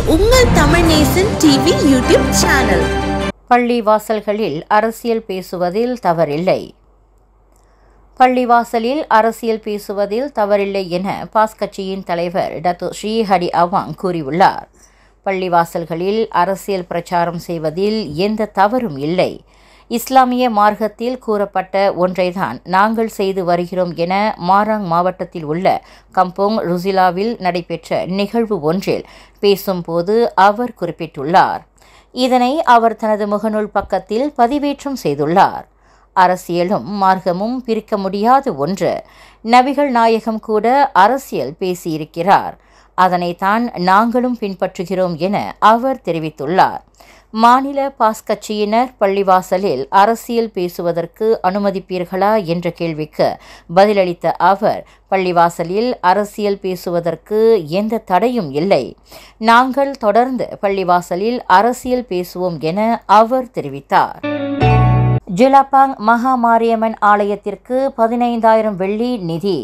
உங்கள் Tamil Nesan TV YouTube channel பள்ளி வாசல்களில் அரசியல் பேசுவதில் தவறில்லை பள்ளிவாசலில் அரசியல் பேசுவதில் தவறில்லை என பாஸ் கட்சியின் தலைவர் டத்து ஸ்ரீஹரி அவாங் கூறியுள்ளார் பள்ளிவாசல்களில் அரசியல் பிரச்சாரம் செய்வதில் எந்த தவறும் இல்லை இஸ்லாமிய மார்க்கத்தில் கூறப்பட்ட ஒன்றைதான் நாங்கள் செய்து வருகிறோம் என மாராங் மாவட்டத்தில் உள்ள கம்போங் ருசிலாவில் நடைபெற்ற நிகழ்வு ஒன்றில் பேசும்போது அவர் குறிப்பிட்டுள்ளார் இதனை அவர் தனது முகநூல் பக்கத்தில் பதிவேற்றம் செய்துள்ளார் அரசியலும் மார்க்கமும் பிரிக்க முடியாத ஒன்று நபிகள் நாயகம் கூட அரசியல் பேசியிருக்கிறார் அதனைத்தான் நாங்களும் பின்பற்றுகிறோம் என அவர் தெரிவித்துள்ளார் மாநில பாஸ் கட்சியினர் பள்ளிவாசலில் அரசியல் பேசுவதற்கு அனுமதிப்பீர்களா என்ற கேள்விக்கு பதிலளித்த அவர் பள்ளிவாசலில் அரசியல் பேசுவதற்கு எந்த தடையும் இல்லை நாங்கள் தொடர்ந்து பள்ளிவாசலில் அரசியல் பேசுவோம் என அவர் தெரிவித்தார் ஜிலாப்பாங் மகா மாரியம்மன் ஆலயத்திற்கு பதினைந்தாயிரம் வெள்ளி நிதி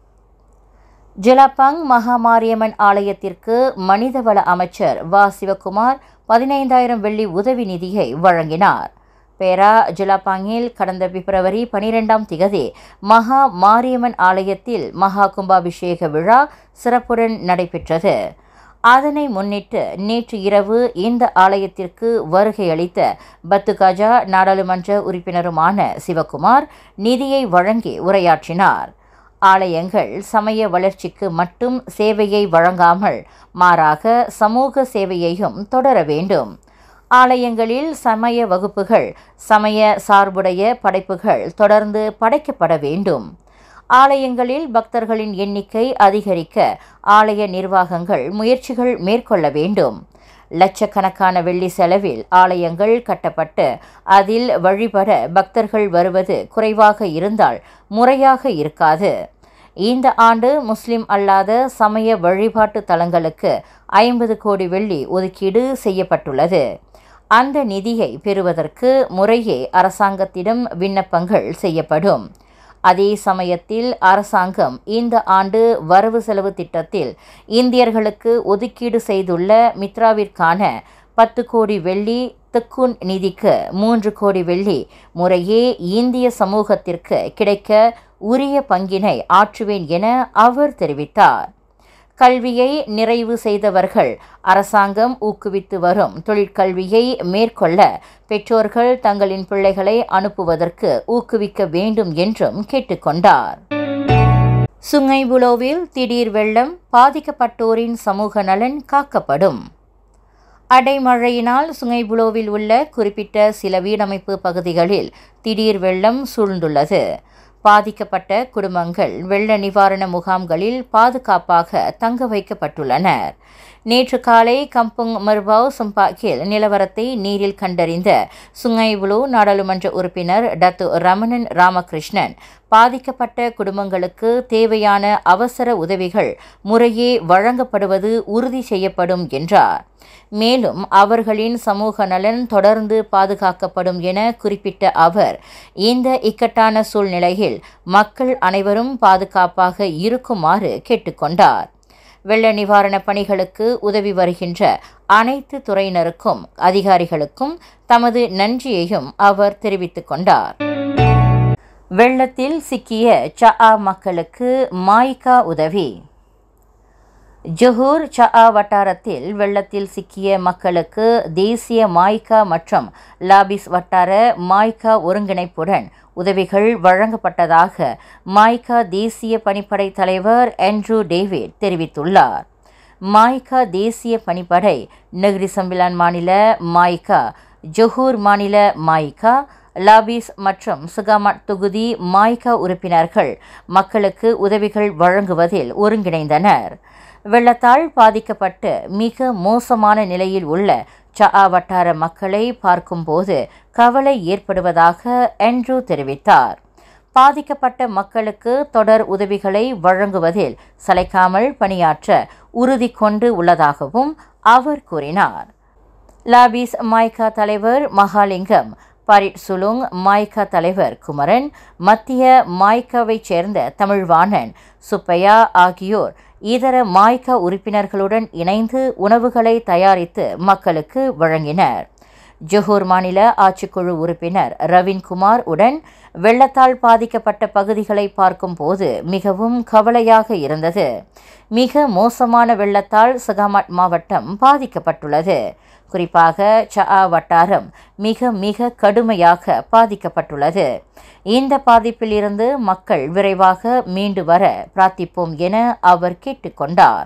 ஜிலாப்பாங் மகா மாரியம்மன் ஆலயத்திற்கு மனிதவள அமைச்சர் வ சிவகுமார் பதினைந்தாயிரம் வெள்ளி உதவி நிதியை வழங்கினார் பேரா ஜிலாப்பாங்கில் கடந்த பிப்ரவரி பனிரெண்டாம் திகதி மகா மாரியம்மன் ஆலயத்தில் மகா கும்பாபிஷேக விழா சிறப்புடன் நடைபெற்றது அதனை முன்னிட்டு நேற்று இரவு இந்த ஆலயத்திற்கு வருகை அளித்த பத்துகாஜா நாடாளுமன்ற உறுப்பினருமான சிவகுமார் நிதியை வழங்கி உரையாற்றினார் ஆலயங்கள் சமய வளர்ச்சிக்கு மட்டும் சேவையை வழங்காமல் மாறாக சமூக சேவையையும் தொடர வேண்டும் ஆலயங்களில் சமய வகுப்புகள் சமய சார்புடைய படைப்புகள் தொடர்ந்து படைக்கப்பட வேண்டும் ஆலயங்களில் பக்தர்களின் எண்ணிக்கை அதிகரிக்க ஆலய நிர்வாகங்கள் முயற்சிகள் மேற்கொள்ள வேண்டும் லட்சக்கணக்கான வெள்ளி செலவில் ஆலயங்கள் கட்டப்பட்டு அதில் வழிபட பக்தர்கள் வருவது குறைவாக இருந்தால் முறையாக இருக்காது இந்த ஆண்டு முஸ்லிம் அல்லாத சமய வழிபாட்டு தலங்களுக்கு ஐம்பது கோடி வெள்ளி ஒதுக்கீடு செய்யப்பட்டுள்ளது அந்த நிதியை பெறுவதற்கு முறையே அரசாங்கத்திடம் விண்ணப்பங்கள் செய்யப்படும் அதே சமயத்தில் அரசாங்கம் இந்த ஆண்டு வரவு செலவு திட்டத்தில் இந்தியர்களுக்கு ஒதுக்கீடு செய்துள்ள மித்ராவிற்கான பத்து கோடி வெள்ளி தெக்குன் நிதிக்கு மூன்று கோடி வெள்ளி முறையே இந்திய சமூகத்திற்கு கிடைக்க உரிய பங்கினை ஆற்றுவேன் என அவர் தெரிவித்தார் கல்வியை நிறைவு செய்தவர்கள் அரசாங்கம் ஊக்குவித்து வரும் தொழிற்கல்வியை மேற்கொள்ள பெற்றோர்கள் தங்களின் பிள்ளைகளை அனுப்புவதற்கு ஊக்குவிக்க வேண்டும் என்றும் கேட்டுக்கொண்டார் சுங்கைபுலோவில் திடீர் வெள்ளம் பாதிக்கப்பட்டோரின் சமூக நலன் காக்கப்படும் அடைமழையினால் சுங்கைபுலோவில் உள்ள குறிப்பிட்ட சில வீடமைப்பு பகுதிகளில் திடீர் வெள்ளம் சூழ்ந்துள்ளது பாதிக்கப்பட்ட குடும்பங்கள் வெள்ள நிவாரண முகாம்களில் பாதுகாப்பாக தங்க வைக்கப்பட்டுள்ளனர் நேற்று காலை கம்புங் மர்பாவ் சும்பாக்கில் நிலவரத்தை நீரில் கண்டறிந்த சுங்கைபுலு நாடாளுமன்ற உறுப்பினர் டத்து ரமணன் ராமகிருஷ்ணன் பாதிக்கப்பட்ட குடும்பங்களுக்கு தேவையான அவசர உதவிகள் முறையே வழங்கப்படுவது உறுதி செய்யப்படும் என்றார் மேலும் அவர்களின் சமூக நலன் தொடர்ந்து பாதுகாக்கப்படும் என குறிப்பிட்ட அவர் இந்த இக்கட்டான சூழ்நிலையில் மக்கள் அனைவரும் பாதுகாப்பாக இருக்குமாறு கேட்டுக்கொண்டார் வெள்ள நிவாரண பணிகளுக்கு உதவி வருகின்ற அனைத்து துறையினருக்கும் அதிகாரிகளுக்கும் தமது நன்றியையும் அவர் தெரிவித்துக் கொண்டார் வெள்ளத்தில் சிக்கிய சஆ மக்களுக்கு மாய்கா உதவி ஜொஹூர் சஆ வட்டாரத்தில் வெள்ளத்தில் சிக்கிய மக்களுக்கு தேசிய மாய்கா மற்றும் லாபிஸ் வட்டார மாய்கா ஒருங்கிணைப்புடன் உதவிகள் வழங்கப்பட்டதாக மாய்கா தேசிய பணிப்படை தலைவர் ஆண்ட்ரூ டேவிட் தெரிவித்துள்ளார் மாய்கா தேசிய பணிப்படை நெகிரி சம்பிலான் மாநில மாய்கா ஜொஹூர் மாநில மாய்கா லாபிஸ் மற்றும் சுகாமாட் தொகுதி மாய்கா உறுப்பினர்கள் மக்களுக்கு உதவிகள் வழங்குவதில் ஒருங்கிணைந்தனர் வெள்ளத்தால் பாதிக்கப்பட்டு மிக மோசமான நிலையில் உள்ள சஆ வட்டார மக்களை பார்க்கும்போது கவலை ஏற்படுவதாக ஆண்ட்ரூ தெரிவித்தார் பாதிக்கப்பட்ட மக்களுக்கு தொடர் உதவிகளை வழங்குவதில் சளைக்காமல் பணியாற்ற உறுதி கொண்டு உள்ளதாகவும் அவர் கூறினார் லாபிஸ் மாய்கா தலைவர் மகாலிங்கம் பாரிட் சுலுங் மாய்கா தலைவர் குமரன் மத்திய மாய்காவைச் சேர்ந்த தமிழ்வாணன் சுப்பையா ஆகியோர் இதர மாய்கா உறுப்பினர்களுடன் இணைந்து உணவுகளை தயாரித்து மக்களுக்கு வழங்கினர் ஜொஹூர் மாநில ஆட்சிக்குழு உறுப்பினர் ரவீன்குமார் உடன் வெள்ளத்தால் பாதிக்கப்பட்ட பகுதிகளை பார்க்கும்போது மிகவும் கவலையாக இருந்தது மிக மோசமான வெள்ளத்தால் சகாமட் மாவட்டம் பாதிக்கப்பட்டுள்ளது குறிப்பாக சஆ வட்டாரம் மிக மிக கடுமையாக பாதிக்கப்பட்டுள்ளது இந்த பாதிப்பில் இருந்து மக்கள் விரைவாக மீண்டு வர பிரார்த்திப்போம் என அவர் கேட்டுக்கொண்டார்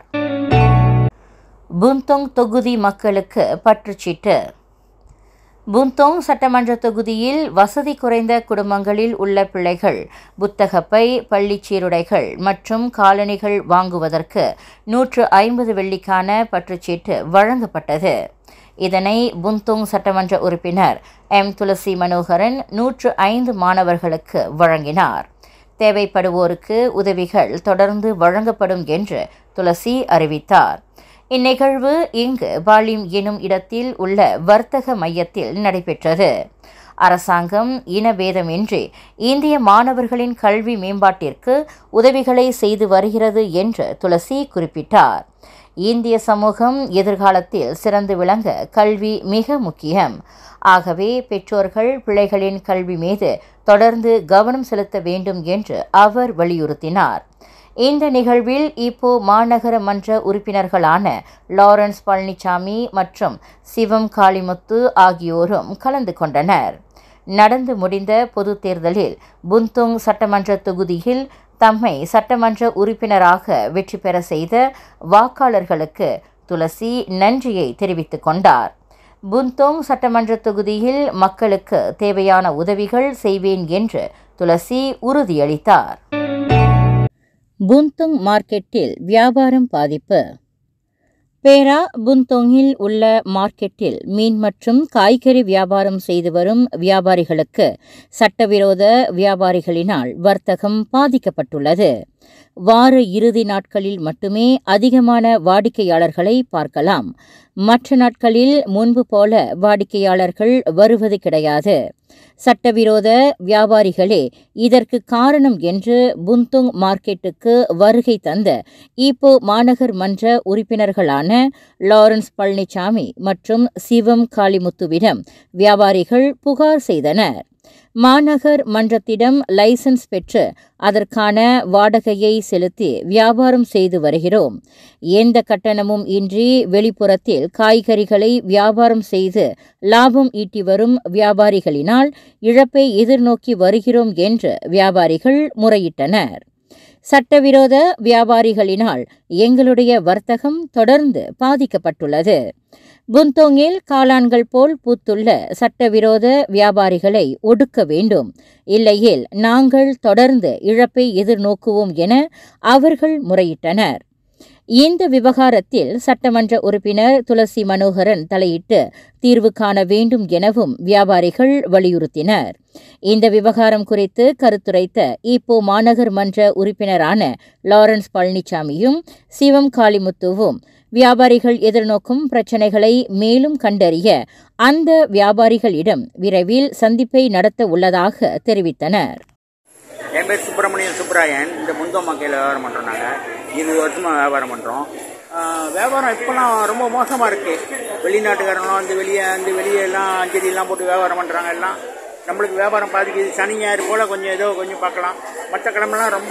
புந்தோங் தொகுதி மக்களுக்கு பற்றுச்சீட்டு புந்தோங் சட்டமன்ற தொகுதியில் வசதி குறைந்த குடும்பங்களில் உள்ள பிள்ளைகள் புத்தகப்பை பள்ளிச் சீருடைகள் மற்றும் காலணிகள் வாங்குவதற்கு நூற்று ஐம்பது வெள்ளிக்கான பற்றுச்சீட்டு வழங்கப்பட்டது இதனை புந்தோங் சட்டமன்ற உறுப்பினர் எம் துளசி மனோகரன் நூற்று ஐந்து மாணவர்களுக்கு வழங்கினார் தேவைப்படுவோருக்கு உதவிகள் தொடர்ந்து வழங்கப்படும் என்று துளசி அறிவித்தார் இந்நிகழ்வு இங்கு பாலிம் எனும் இடத்தில் உள்ள வர்த்தக மையத்தில் நடைபெற்றது அரசாங்கம் இனபேதமின்றி இந்திய மாணவர்களின் கல்வி மேம்பாட்டிற்கு உதவிகளை செய்து வருகிறது என்று துளசி குறிப்பிட்டார் இந்திய சமூகம் எதிர்காலத்தில் சிறந்து விளங்க கல்வி மிக முக்கியம் ஆகவே பெற்றோர்கள் பிள்ளைகளின் கல்வி மீது தொடர்ந்து கவனம் செலுத்த வேண்டும் என்று அவர் வலியுறுத்தினார் இந்த நிகழ்வில் இப்போ மாநகர மன்ற உறுப்பினர்களான லாரன்ஸ் பழனிசாமி மற்றும் சிவம் காளிமுத்து ஆகியோரும் கலந்து கொண்டனர் நடந்து முடிந்த பொதுத் தேர்தலில் புந்தோங் சட்டமன்ற தொகுதியில் தம்மை சட்டமன்ற உறுப்பினராக வெற்றி பெற செய்த வாக்காளர்களுக்கு துளசி நன்றியை தெரிவித்துக் கொண்டார் புந்தோங் சட்டமன்ற தொகுதியில் மக்களுக்கு தேவையான உதவிகள் செய்வேன் என்று துளசி உறுதியளித்தார் புந்தோங் மார்க்கெட்டில் வியாபாரம் பாதிப்பு பேரா புந்தோங்கில் உள்ள மார்க்கெட்டில் மீன் மற்றும் காய்கறி வியாபாரம் செய்து வரும் வியாபாரிகளுக்கு சட்டவிரோத வியாபாரிகளினால் வர்த்தகம் பாதிக்கப்பட்டுள்ளது வார இறுதி நாட்களில் மட்டுமே அதிகமான வாடிக்கையாளர்களை பார்க்கலாம் மற்ற நாட்களில் முன்பு போல வாடிக்கையாளர்கள் வருவது கிடையாது சட்டவிரோத வியாபாரிகளே இதற்கு காரணம் என்று புந்தோங் மார்க்கெட்டுக்கு வருகை தந்த ஈப்போ மாநகர் மன்ற உறுப்பினர்களான லாரன்ஸ் பழனிசாமி மற்றும் சிவம் காளிமுத்துவிடம் வியாபாரிகள் புகார் செய்தனர் மாநகர் மன்றத்திடம் லைசன்ஸ் பெற்று அதற்கான வாடகையை செலுத்தி வியாபாரம் செய்து வருகிறோம் எந்த கட்டணமும் இன்றி வெளிப்புறத்தில் காய்கறிகளை வியாபாரம் செய்து லாபம் ஈட்டி வரும் வியாபாரிகளினால் இழப்பை எதிர்நோக்கி வருகிறோம் என்று வியாபாரிகள் முறையிட்டனர் சட்டவிரோத வியாபாரிகளினால் எங்களுடைய வர்த்தகம் தொடர்ந்து பாதிக்கப்பட்டுள்ளது புந்தோங்கில் காளான்கள் போல் பூத்துள்ள சட்டவிரோத வியாபாரிகளை ஒடுக்க வேண்டும் இல்லையேல் நாங்கள் தொடர்ந்து இழப்பை எதிர்நோக்குவோம் என அவர்கள் முறையிட்டனர் இந்த விவகாரத்தில் சட்டமன்ற உறுப்பினர் துளசி மனோகரன் தலையிட்டு தீர்வு காண வேண்டும் எனவும் வியாபாரிகள் வலியுறுத்தினர் இந்த விவகாரம் குறித்து கருத்துரைத்த இப்போ மாநகர் மன்ற உறுப்பினரான லாரன்ஸ் பழனிசாமியும் சிவம் காளிமுத்துவும் வியாபாரிகள் எதிர்நோக்கும் பிரச்சினைகளை மேலும் கண்டறிய அந்த வியாபாரிகளிடம் விரைவில் சந்திப்பை நடத்த உள்ளதாக தெரிவித்தனர் என் பேர் சுப்பிரமணியன் சுப்ராயன் இந்த முந்தோ மக்கையில் வியாபாரம் பண்ணுறோம் நாங்கள் இருபது வருஷமாக வியாபாரம் பண்ணுறோம் வியாபாரம் இப்போலாம் ரொம்ப மோசமாக இருக்குது வெளிநாட்டுக்காரங்களாம் வந்து வெளியே வந்து வெளியே எல்லாம் அஞ்சலிலாம் போட்டு வியாபாரம் பண்ணுறாங்க எல்லாம் நம்மளுக்கு வியாபாரம் பாதிக்குது சனி ஞாயிறு போல் கொஞ்சம் ஏதோ கொஞ்சம் பார்க்கலாம் மற்ற கிழமெல்லாம் ரொம்ப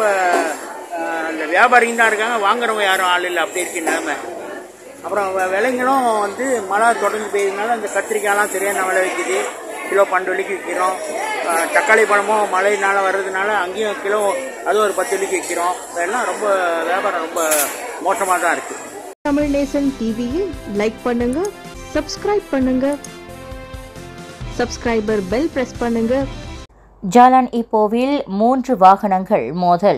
ஆஹ், இந்த வியாபாரிங்க தான் இருக்காங்க வாங்குறவங்க யாரும் ஆள் இல்லை அப்படி இருக்கு நிலைமை அப்புறம் வெ- விலைங்களும் வந்து மழை தொடர்ந்து பெய்யுறதுனால இந்த கத்திரிக்காயெல்லாம் சரியான விலை விற்கிது கிலோ பன்னெண்டு வெள்ளிக்கு விற்கிறோம் ஆஹ் தக்காளி பழமும் மழைனால வர்றதுனால அங்கேயும் கிலோ அது ஒரு பத்து வெள்ளிக்கு விற்கிறோம் இதெல்லாம் ரொம்ப வியாபாரம் ரொம்ப மோசமாக தான் இருக்குது தமிழ் நேசன் டிவியில் லைக் பண்ணுங்க சப்ஸ்கிரைப் பண்ணுங்க சப்ஸ்கிரைபர் பெல் பிரஸ் பண்ணுங்க ஜாலான் இப்போவில் மூன்று வாகனங்கள் மோதல்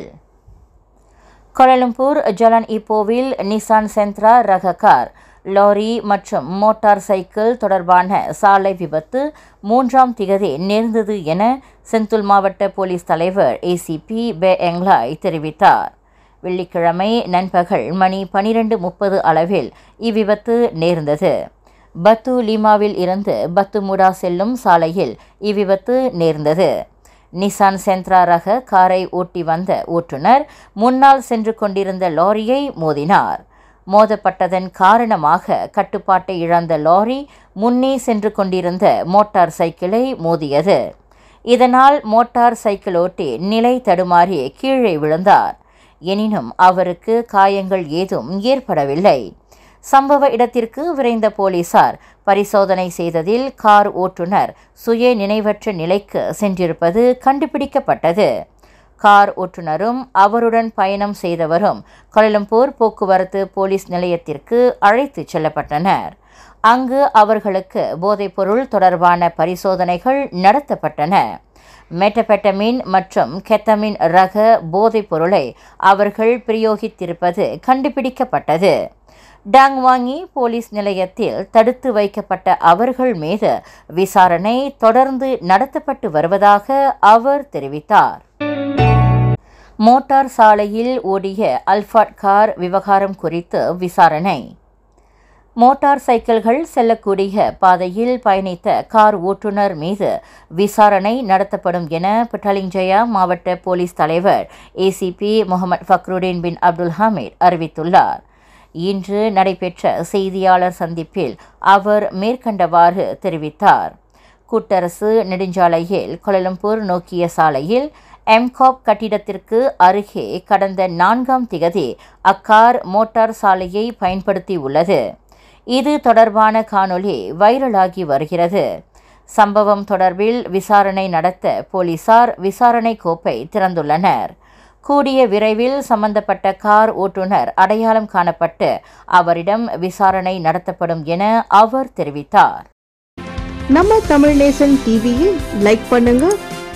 கோலாலம்பூர் ஜலான் இப்போவில் நிசான் சென்ட்ரா ரக கார் லாரி மற்றும் மோட்டார் சைக்கிள் தொடர்பான சாலை விபத்து மூன்றாம் திகதி நேர்ந்தது என செந்துல் மாவட்ட போலீஸ் தலைவர் ஏசிபி பே எங்லாய் தெரிவித்தார் வெள்ளிக்கிழமை நண்பகல் மணி பனிரெண்டு முப்பது அளவில் இவ்விபத்து நேர்ந்தது பத்து லீமாவில் இருந்து பத்துமுடா செல்லும் சாலையில் இவ்விபத்து நேர்ந்தது நிசான் சென்ட்ரா ரக காரை ஓட்டி வந்த ஓட்டுநர் முன்னால் சென்று கொண்டிருந்த லாரியை மோதினார் மோதப்பட்டதன் காரணமாக கட்டுப்பாட்டை இழந்த லாரி முன்னே சென்று கொண்டிருந்த மோட்டார் சைக்கிளை மோதியது இதனால் மோட்டார் சைக்கிள் ஓட்டி நிலை தடுமாறி கீழே விழுந்தார் எனினும் அவருக்கு காயங்கள் ஏதும் ஏற்படவில்லை சம்பவ இடத்திற்கு விரைந்த போலீசார் பரிசோதனை செய்ததில் கார் ஓட்டுநர் சுய நினைவற்ற நிலைக்கு சென்றிருப்பது கண்டுபிடிக்கப்பட்டது கார் ஓட்டுநரும் அவருடன் பயணம் செய்தவரும் கோலலம்பூர் போக்குவரத்து போலீஸ் நிலையத்திற்கு அழைத்துச் செல்லப்பட்டனர் அங்கு அவர்களுக்கு போதைப்பொருள் தொடர்பான பரிசோதனைகள் நடத்தப்பட்டன மெட்டபெட்டமின் மற்றும் கெத்தமின் ரக போதைப் பொருளை அவர்கள் பிரயோகித்திருப்பது கண்டுபிடிக்கப்பட்டது டாங்வாங்கி போலீஸ் நிலையத்தில் தடுத்து வைக்கப்பட்ட அவர்கள் மீது விசாரணை தொடர்ந்து நடத்தப்பட்டு வருவதாக அவர் தெரிவித்தார் மோட்டார் சாலையில் ஓடிய அல்ஃபாட் கார் விவகாரம் குறித்து விசாரணை மோட்டார் சைக்கிள்கள் செல்லக்கூடிய பாதையில் பயணித்த கார் ஓட்டுநர் மீது விசாரணை நடத்தப்படும் என பட்டாலிஞ்சயா மாவட்ட போலீஸ் தலைவர் ACP Mohamad Fakhrudin bin Abdul Hamid அறிவித்துள்ளார் இன்று நடைபெற்ற செய்தியாளர் சந்திப்பில் அவர் மேற்கண்டவாறு தெரிவித்தார் கூட்டரசு நெடுஞ்சாலையில் கோலலம்பூர் நோக்கிய சாலையில் எம்காப் கட்டிடத்திற்கு அருகே கடந்த நான்காம் திகதி அக்கார் மோட்டார் சாலையை பயன்படுத்தியுள்ளது இது தொடர்பான காணொளி வைரலாகி வருகிறது சம்பவம் தொடர்பில் விசாரணை நடத்த போலீசார் விசாரணை கோப்பை திறந்துள்ளனர் கூடிய விரைவில் சம்பந்தப்பட்ட கார் ஓட்டுநர் அடையாளம் காணப்பட்டு அவரிடம் விசாரணை நடத்தப்படும் என அவர் தெரிவித்தார் நம்ம தமிழ் நேசன் டிவியை லைக் பண்ணுங்க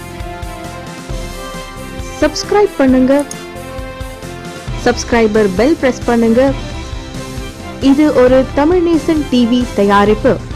சப்ஸ்கிரைப் பண்ணுங்க சப்ஸ்கிரைபர் பெல் பிரஸ் பண்ணுங்க இது ஒரு தமிழ் நேசன் டிவி தயாரிப்பு